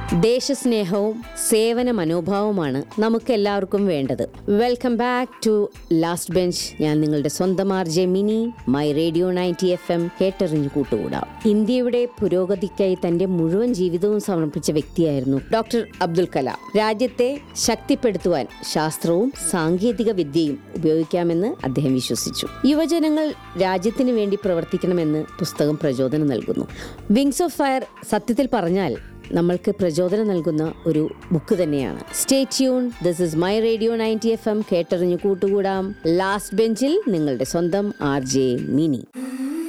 ദേശസ്നേഹവും സേവന മനോഭാവവുമാണ് നമുക്ക് എല്ലാവർക്കും വേണ്ടത് welcome back to last bench ഞാൻ നിങ്ങളുടെ സ്വന്തം R J Mini my radio ninety F M കേട്ടറിഞ്ഞു കൂട്ടുകൂടാം ഇന്ത്യയുടെ പുരോഗതിക്കായി തന്റെ മുഴുവൻ ജീവിതവും സമർപ്പിച്ച വ്യക്തിയായിരുന്നു ഡോക്ടർ അബ്ദുൽ കലാം രാജ്യത്തെ ശക്തിപ്പെടുത്തുവാൻ ശാസ്ത്രവും സാങ്കേതിക വിദ്യയും ഉപയോഗിക്കാമെന്ന് അദ്ദേഹം വിശ്വസിച്ചു യുവജനങ്ങൾ രാജ്യത്തിന് വേണ്ടി പ്രവർത്തിക്കണമെന്ന് പുസ്തകം പ്രചോദനം നൽകുന്നു വിങ്സ് ഓഫ് ഫയർ സത്യത്തിൽ പറഞ്ഞാൽ നമ്മൾക്ക് പ്രചോദനം നൽകുന്ന ഒരു ബുക്ക് തന്നെയാണ് stay tune this is my radio ninety F M കേട്ടറിഞ്ഞു കൂട്ടുകൂടാം ലാസ്റ്റ് ബെഞ്ചിൽ നിങ്ങളുടെ സ്വന്തം ആർ ജെ മിനി